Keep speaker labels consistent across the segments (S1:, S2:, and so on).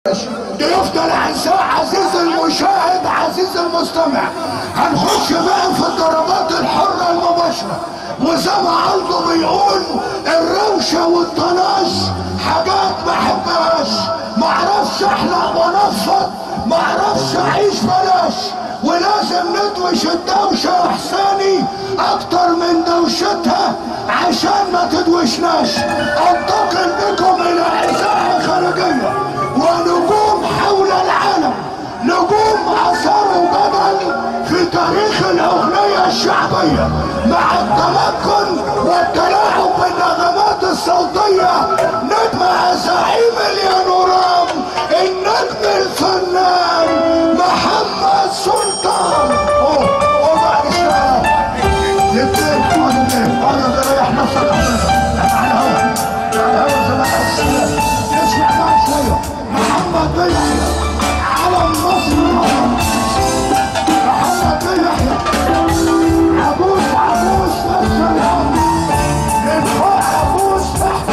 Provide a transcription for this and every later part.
S1: يفضل عنساء عزيز المشاهد عزيز المستمع هنخش بقى في الضربات الحرة المباشرة وزي ما عرضه بيقول الروشة والطناش حاجات ما احبهاش معرفش احلق ونفض معرفش اعيش بلاش ولازم ندوش الدوشة يا حساني اكتر من دوشتها عشان ما تدوشناش انتقل بكم الى اذاعة خارجية ونجوم حول العالم نجوم اثاروا جدل في تاريخ الاغنية الشعبية مع التمكن والتلاعب بالنغمات الصوتية نجم زعيم اليانورام النجم الفنان محمد سلطان اوه اوه بعد اشتغل الاثنين اقعد الاثنين اقعد ريح نفسك احنا على الهوا على الهوا زمان السلام اسمع معي شويه محمد بن يحيى علم مصر العظيم محمد بن يحيى عبوس عبوس نفس الهم من فوق عبوس تحت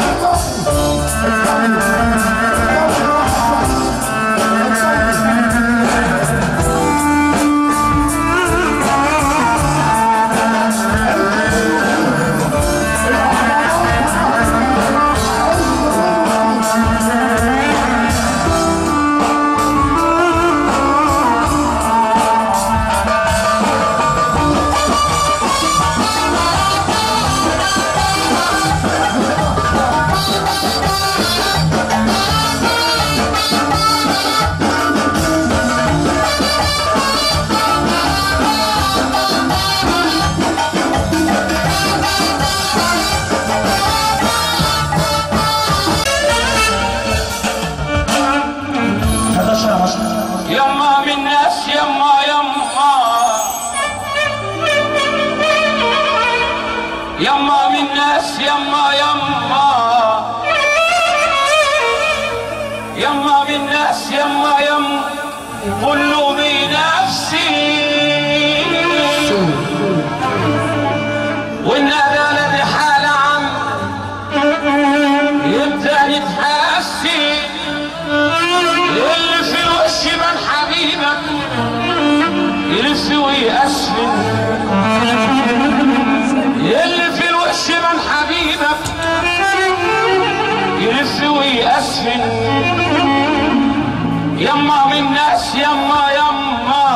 S2: يما من ناس يما يما يما من ناس يما يما يما من ناس يما يما كله بنفسي والندالة دي حالة عم يبدأ نتحسن اللي في الوش من حبيبك يلف ويأسفل اللي في الوش من حبيبك يلف ويأسفل يما من ناس يما يما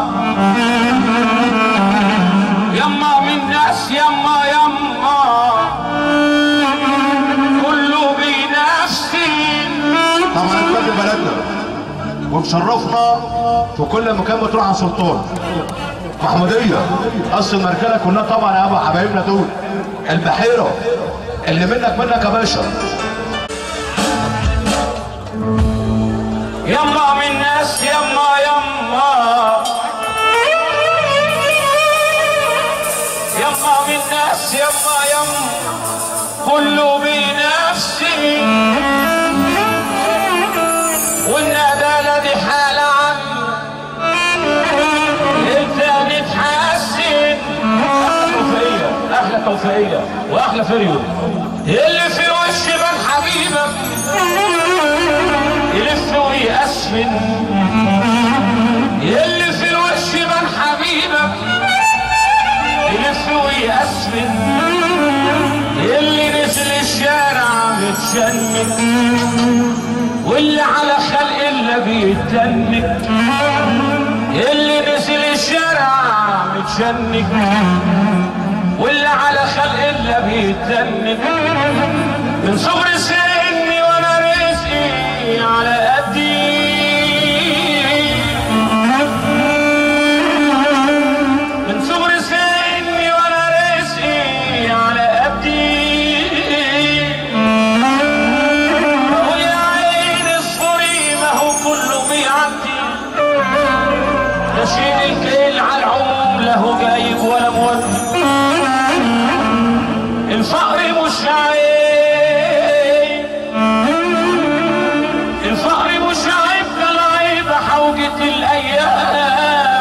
S2: يما من ناس يما يما كله بنفسي
S3: طبعا بلد بلدنا ومشرفنا في كل مكان بتروح عن سلطان محمودية اصل المركلة كلها طبعا يا ابو حبايبنا دول البحيرة اللي منك منك يا باشا
S2: يما من ناس يما يما يما من ناس يما يما كله بنفسي والندالة دي حالة عم انت نتحسن احلى توفيقية احلى توفيقية واحلى فريو اللي في وش من حبيبك يلف ويأسفل اللي في الوش من حبيبك يلف ويأسفل اللي نزل الشارع متشنك واللي على خلق الا بيتنك اللي نزل الشارع متشنك واللي على خلق الا بيتنك من صغر سني وانا رزقي على قدي من صغر سني وانا رزقي على قدي بقول يا عيني اصبري ما هو كله بيعدي ده شيل الكيل على العموم لا هو جايب ولا مودي الفقر مش عيب الفقر مش عيب ده العيب حوجة الأيام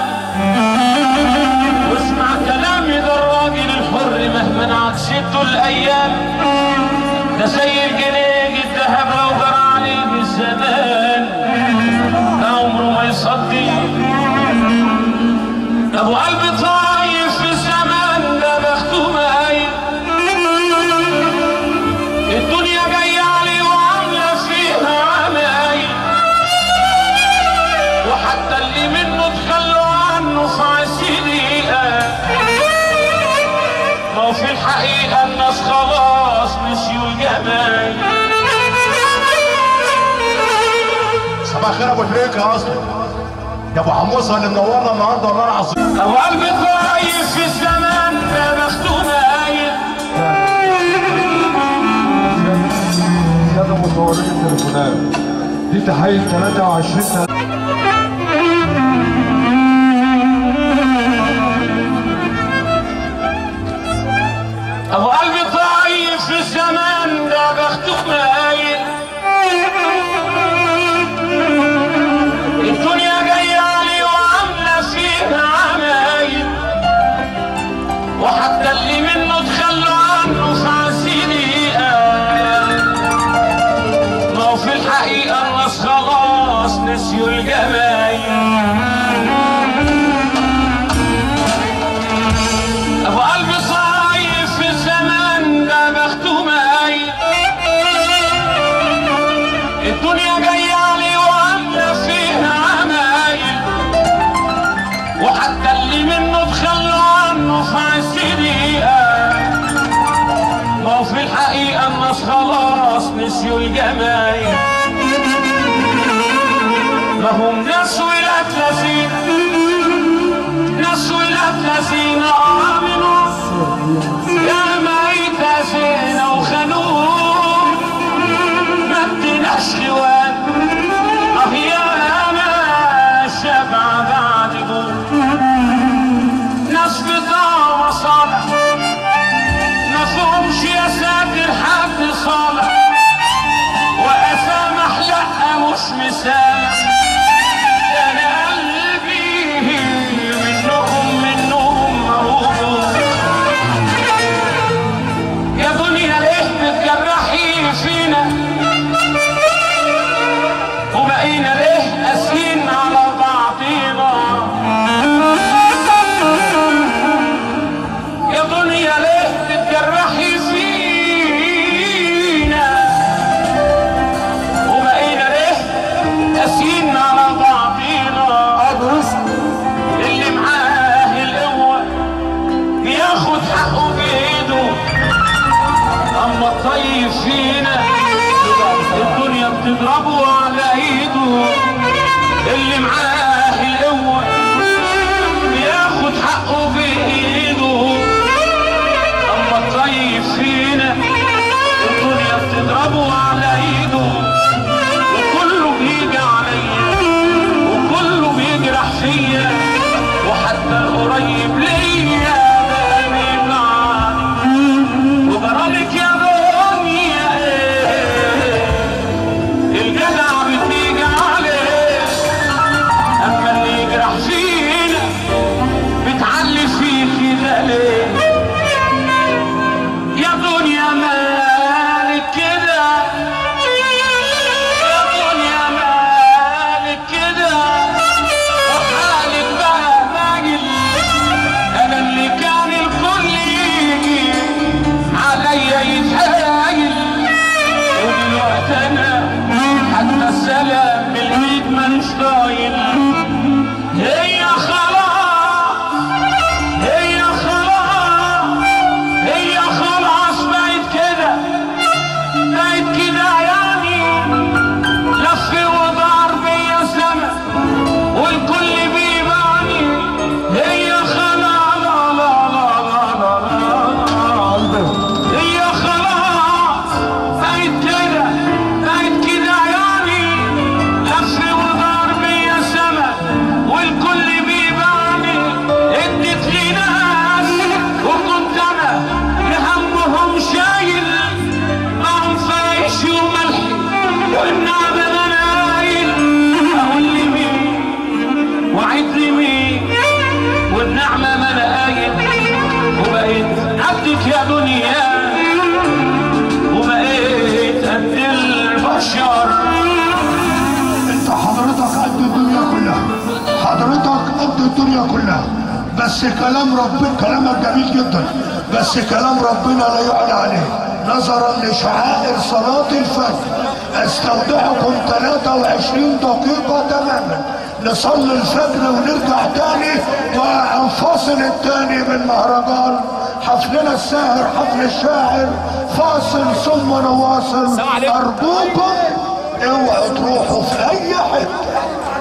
S2: واسمع كلامي ده الراجل الحر مهما عكسته الأيام ده زي الجنيه الذهب لو جرى عليه الزمان وفي الحقيقة الناس خلاص نسيوا الجمال
S3: صباح الخير يا ابو تريكه اصلا يا ابو حموصه اللي منورنا النهارده والله العظيم
S2: أبو قلبي طايف في الزمان ده بخته مايل
S4: سادة مصورين التليفونات دي تحية 23 سنة
S2: أبو قلبي طايف في الزمان ده بخته مايل الدنيا جاية علي وعاملة فيها عمايل وحتى اللي منه تخلوا عنه في عسيري ما هو في الحقيقة الناس خلاص نسيوا الجمايل ابو قلبي صايف في الزمان ده بخته مايل الدنيا جايه علي وعامله فيها عمايل وحتى اللي منه تخلوا عنه في عسيريقه ما هو في الحقيقه الناس خلاص نسيوا الجمايل ما هم ناس ولاد لذين ناس ولاد لذين آمنوا يا ميت زينة وخنوق ما اديناش خوان اه يا ما شبع بعد جوع ناس بضاعة مصالح ما فهمش يا ساتر حد صالح وأسامح لأ مش مسامح أنا قلبي منهم منهم موجود يا دنيا ليه بتجرحي فينا وبقينا ليه قاسيين على بعضينا يا دنيا ليه بتجرحي فينا وبقينا ليه قاسيين على بعضينا اللي معاه القوة بياخد حقه بإيده أما الطيب فينا الدنيا بتضربه على إيده اللي معاه القوة بياخد حقه بإيده أما الطيب فينا الدنيا بتضربه على إيده وكله بيجي عليا وكله بيجرح فيا وحتى القريب ليا بقى بيبعد وجرالك يا دنيا ايه الجدع بتيجي عليه اما اللي يجرح فينا بتعلي فيه كده ليه يا دنيا مالك كده يا دنيا مالك كده وحالك بقى ماجل انا اللي كان الكل يجي عليا يتحايل ودلوقتي انا حتى السلام بالايد مالوش طايل هي خلاص هي خلاص هي خلاص بقت كده بقت كده يعني لف ودار بيا سما والكل بيباني هي خلاص لا لا لا لا لا لا هي خلاص بقت كده بقت كده يعني لف ودار بيا سما والكل بيباني اديت لي ناس وكنت انا لهمهم شايل معهم فايش وملح والنعمة منايل اقول لي مين وعد لي مين والنعمة منايل وبقيت عبدك يا دنيا وبقيت قد البشر
S1: انت حضرتك قد الدنيا كلها حضرتك قد الدنيا كلها بس كلام ربنا كلامك جميل جدا بس كلام ربنا لا يعلى عليه نظرا لشعائر صلاة الفجر استودعكم 23 دقيقة تماما نصلي الفجر ونرجع تاني ونفصل الفاصل الثاني من مهرجان حفلنا الساهر حفل الشاعر فاصل ثم نواصل
S2: السلام عليكم.
S1: ارجوكم اوعوا تروحوا في اي حته